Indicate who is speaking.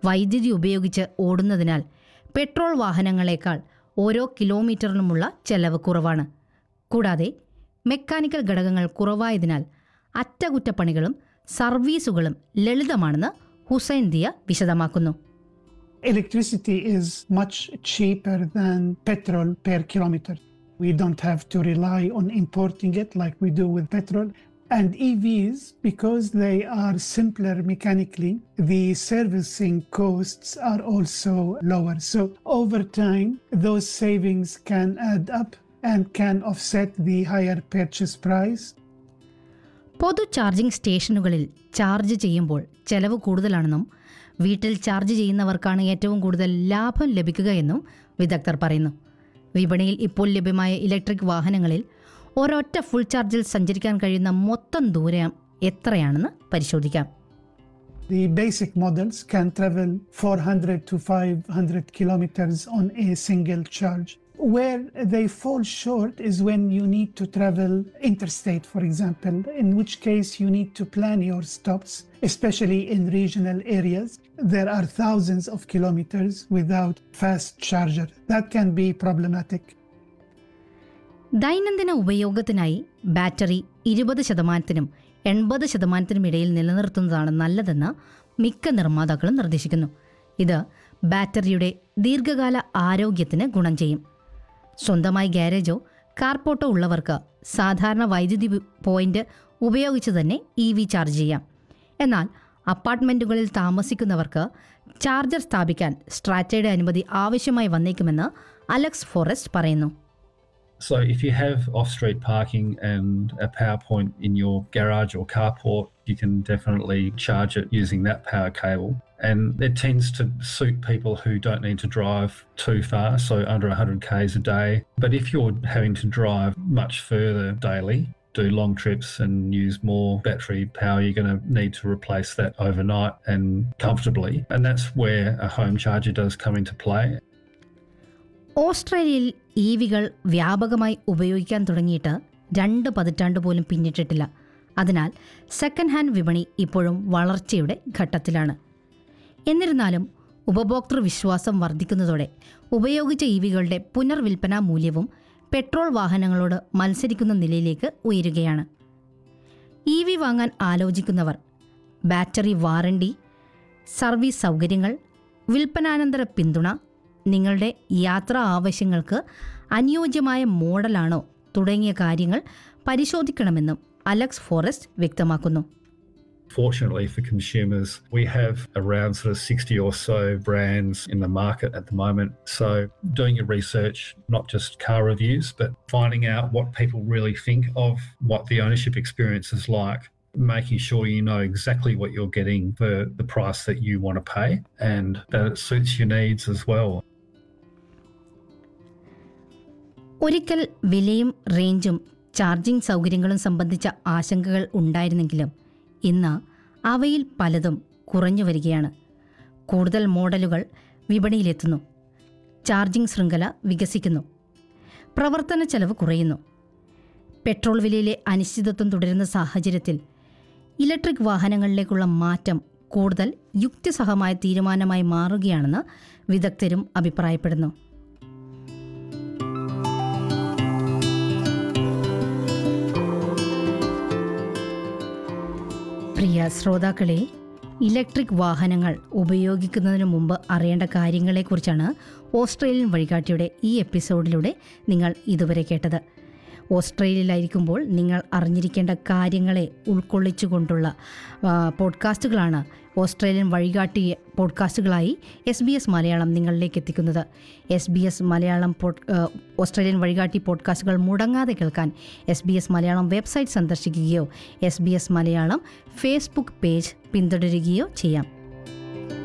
Speaker 1: വൈദ്യുതി ഉപയോഗിച്ച് ഓടുന്നതിനാൽ പെട്രോൾ വാഹനങ്ങളെക്കാൾ ഓരോ കിലോമീറ്ററിനുമുള്ള ചെലവ് കുറവാണ് കൂടാതെ മെക്കാനിക്കൽ ഘടകങ്ങൾ കുറവായതിനാൽ അറ്റകുറ്റപ്പണികളും സർവീസുകളും ലളിതമാണെന്ന് ഹുസൈൻ ദിയ വിശദമാക്കുന്നു
Speaker 2: Electricity is much cheaper than petrol per kilometer. We don't have to rely on importing it like we do with petrol. And EVs, because they are simpler mechanically, the servicing costs are also lower. So over time, those savings can add up and can offset the higher purchase price
Speaker 1: പൊതു charging സ്റ്റേഷനുകളിൽ charge ചെയ്യുമ്പോൾ ചെലവ് കൂടുതലാണെന്നും വീട്ടിൽ charge ചെയ്യുന്നവർക്കാണ് ഏറ്റവും കൂടുതൽ ലാഭം ലഭിക്കുക എന്നും വിദഗ്ധർ പറയുന്നു വിപണിയിൽ ഇപ്പോൾ ലഭ്യമായ ഇലക്ട്രിക് വാഹനങ്ങളിൽ ഒരൊറ്റ ഫുൾ ചാർജിൽ സഞ്ചരിക്കാൻ കഴിയുന്ന മൊത്തം ദൂരം എത്രയാണെന്ന് പരിശോധിക്കാം
Speaker 2: The basic models can travel 400 to 500 kilometers on a single charge. Where they fall short is when you need to travel interstate, for example, in which case you need to plan your stops, especially in regional areas. There are thousands of kilometers without fast charger. That can be problematic.
Speaker 1: ദൈനംദിന ഉപയോഗത്തിനായി battery ഇരുപത് ശതമാനത്തിനും എൺപത് ശതമാനത്തിനും ഇടയിൽ നിലനിർത്തുന്നതാണ് നല്ലതെന്ന് മിക്ക നിർമ്മാതാക്കളും നിർദ്ദേശിക്കുന്നു ഇത് ബാറ്ററിയുടെ ദീർഘകാല ആരോഗ്യത്തിന് ഗുണം ചെയ്യും സ്വന്തമായി ഗ്യാരേജോ കാർപോർട്ടോ ഉള്ളവർക്ക് സാധാരണ വൈദ്യുതി വി- പോയിന്റ് ഉപയോഗിച്ച് തന്നെ ഇ വി ചാർജ് ചെയ്യാം എന്നാൽ അപ്പാർട്ട്മെൻറ്റുകളിൽ താമസിക്കുന്നവർക്ക് ചാർജർ സ്ഥാപിക്കാൻ സ്ട്രാറ്റയുടെ അനുമതി ആവശ്യമായി വന്നേക്കുമെന്ന് അലക്സ് ഫോറസ്റ്റ് പറയുന്നു
Speaker 3: So if you have off-street parking and a power point in your garage or carport, you can definitely charge it using that power cable. And it tends to suit people who don't need to drive too far, so under 100 k's a day. But if you're having to drive much further daily, do long trips and use more battery power, you're going to need to replace that overnight and comfortably. And that's where a home charger does come into play.
Speaker 1: ഓസ്ട്രേലിയയിൽ ഇ വികൾ വ്യാപകമായി ഉപയോഗിക്കാൻ തുടങ്ങിയിട്ട് രണ്ട് പതിറ്റാണ്ട് പോലും പിന്നിട്ടിട്ടില്ല അതിനാൽ സെക്കൻഡ് ഹാൻഡ് വിപണി ഇപ്പോഴും വളർച്ചയുടെ ഘട്ടത്തിലാണ് എന്നിരുന്നാലും ഉപഭോക്തൃ വിശ്വാസം വർദ്ധിക്കുന്നതോടെ ഉപയോഗിച്ച ഇ വികളുടെ പുനർവിൽപ്പനാ മൂല്യവും പെട്രോൾ വാഹനങ്ങളോട് മത്സരിക്കുന്ന നിലയിലേക്ക് ഉയരുകയാണ് ഇ വി വാങ്ങാൻ ആലോചിക്കുന്നവർ ബാറ്ററി വാറണ്ടി സർവീസ് സൗകര്യങ്ങൾ വിൽപ്പനാനന്തര പിന്തുണ നിങ്ങളുടെ യാത്രാ ആവശ്യങ്ങൾക്ക് അനുയോജ്യമായ മോഡലാണോ തുടങ്ങിയ കാര്യങ്ങൾ പരിശോധിക്കണമെന്നും അലക്സ് ഫോറസ്റ്റ് വ്യക്തമാക്കുന്നു
Speaker 3: Fortunately for consumers, we have around sort of 60 or so brands in the market at the moment. So, doing your research, not just car reviews, but finding out what people really think of what the ownership experience is like, making sure you know exactly what you're getting for the price that you want to pay and that it suits your needs as well.
Speaker 1: ഒരിക്കൽ വിലയും റേഞ്ചും charging സൗകര്യങ്ങളും സംബന്ധിച്ച ആശങ്കകൾ ഉണ്ടായിരുന്നെങ്കിലും ഇന്ന് അവയിൽ പലതും കുറഞ്ഞു വരികയാണ് കൂടുതൽ മോഡലുകൾ വിപണിയിലെത്തുന്നു ചാർജിംഗ് ശൃംഖല വികസിക്കുന്നു പ്രവർത്തന ചെലവ് കുറയുന്നു പെട്രോൾ വിലയിലെ അനിശ്ചിതത്വം തുടരുന്ന സാഹചര്യത്തിൽ ഇലക്ട്രിക് വാഹനങ്ങളിലേക്കുള്ള മാറ്റം കൂടുതൽ യുക്തിസഹമായ തീരുമാനമായി മാറുകയാണെന്ന് വിദഗ്ധരും അഭിപ്രായപ്പെടുന്നു പ്രിയ ശ്രോതാക്കളെ ഇലക്ട്രിക് വാഹനങ്ങൾ ഉപയോഗിക്കുന്നതിന് മുമ്പ് അറിയേണ്ട കാര്യങ്ങളെക്കുറിച്ചാണ് ഓസ്ട്രേലിയൻ വഴികാട്ടിയുടെ ഈ എപ്പിസോഡിലൂടെ നിങ്ങൾ ഇതുവരെ കേട്ടത് ഓസ്ട്രേലിയയിലായിരിക്കുമ്പോൾ നിങ്ങൾ അറിഞ്ഞിരിക്കേണ്ട കാര്യങ്ങളെ ഉൾക്കൊള്ളിച്ചുകൊണ്ടുള്ള ആ, പോഡ്കാസ്റ്റുകളാണ് ഓസ്ട്രേലിയൻ വഴികാട്ടി പോഡ്കാസ്റ്റുകളായി എസ് ബി എസ് മലയാളം നിങ്ങളിലേക്ക് എത്തിക്കുന്നത് S B S Malayalam pod ആ, ഓസ്ട്രേലിയൻ വഴികാട്ടി പോഡ്കാസ്റ്റുകൾ മുടങ്ങാതെ കേൾക്കാൻ S B S Malayalam website സന്ദർശിക്കുകയോ S B S Malayalam Facebook page പിന്തുടരുകയോ ചെയ്യാം